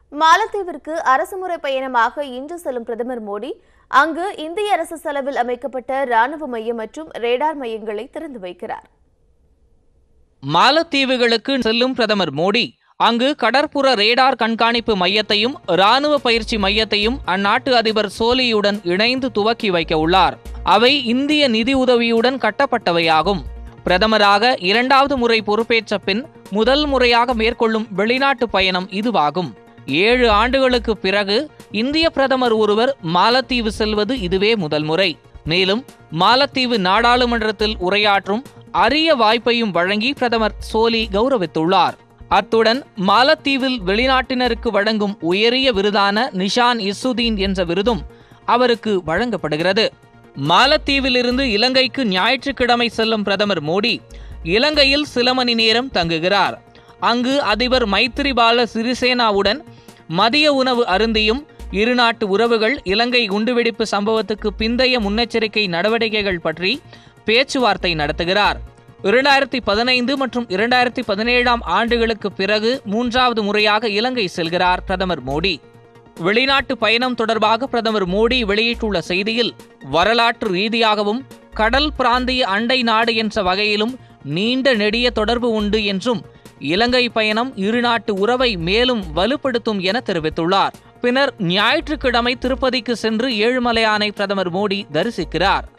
மாலத்தீவிற்கு அரசுமுறை பயணமாக இன்று செல்லும் பிரதமர் மோடி அங்கு இந்திய அரசு செலவில் அமைக்கப்பட்ட ராணுவ மையம் மற்றும் ரேடார் மையங்களை திறந்து வைக்கிறார் மாலத்தீவுகளுக்கு செல்லும் பிரதமர் மோடி அங்கு கடற்புற ரேடார் கண்காணிப்பு மையத்தையும் ராணுவ பயிற்சி மையத்தையும் அந்நாட்டு அதிபர் சோலியுடன் இணைந்து துவக்கி வைக்க உள்ளார் அவை இந்திய நிதி உதவியுடன் கட்டப்பட்டவையாகும் பிரதமராக இரண்டாவது முறை பொறுப்பேற்ற பின் முதல் முறையாக மேற்கொள்ளும் வெளிநாட்டு பயணம் இதுவாகும் ஏழு ஆண்டுகளுக்கு பிறகு இந்திய பிரதமர் ஒருவர் மாலத்தீவு செல்வது இதுவே முதல் முறை மேலும் மாலத்தீவு நாடாளுமன்றத்தில் உரையாற்றும் அரிய வாய்ப்பையும் வழங்கி பிரதமர் சோலி கௌரவித்துள்ளார் அத்துடன் மாலத்தீவில் வெளிநாட்டினருக்கு வழங்கும் உயரிய விருதான நிஷான் இசுதீன் என்ற விருதும் அவருக்கு வழங்கப்படுகிறது மாலத்தீவிலிருந்து இலங்கைக்கு ஞாயிற்றுக்கிழமை செல்லும் பிரதமர் மோடி இலங்கையில் சில மணி நேரம் தங்குகிறார் அங்கு அதிபர் மைத்திரிபால சிறிசேனாவுடன் மதிய உணவு அருந்தியும் இருநாட்டு உறவுகள் இலங்கை குண்டுவெடிப்பு சம்பவத்துக்கு பிந்தைய முன்னெச்சரிக்கை நடவடிக்கைகள் பற்றி பேச்சுவார்த்தை நடத்துகிறார் இரண்டாயிரத்தி பதினைந்து மற்றும் இரண்டாயிரத்தி பதினேழாம் ஆண்டுகளுக்கு பிறகு மூன்றாவது முறையாக இலங்கை செல்கிறார் பிரதமர் மோடி வெளிநாட்டு பயணம் தொடர்பாக பிரதமர் மோடி வெளியிட்டுள்ள செய்தியில் வரலாற்று ரீதியாகவும் கடல் பிராந்திய அண்டை நாடு என்ற வகையிலும் நீண்ட நெடிய தொடர்பு உண்டு என்றும் இலங்கை பயணம் இருநாட்டு உறவை மேலும் வலுப்படுத்தும் என தெரிவித்துள்ளார் பின்னர் ஞாயிற்றுக்கிழமை திருப்பதிக்கு சென்று ஏழுமலையானை பிரதமர் மோடி தரிசிக்கிறார்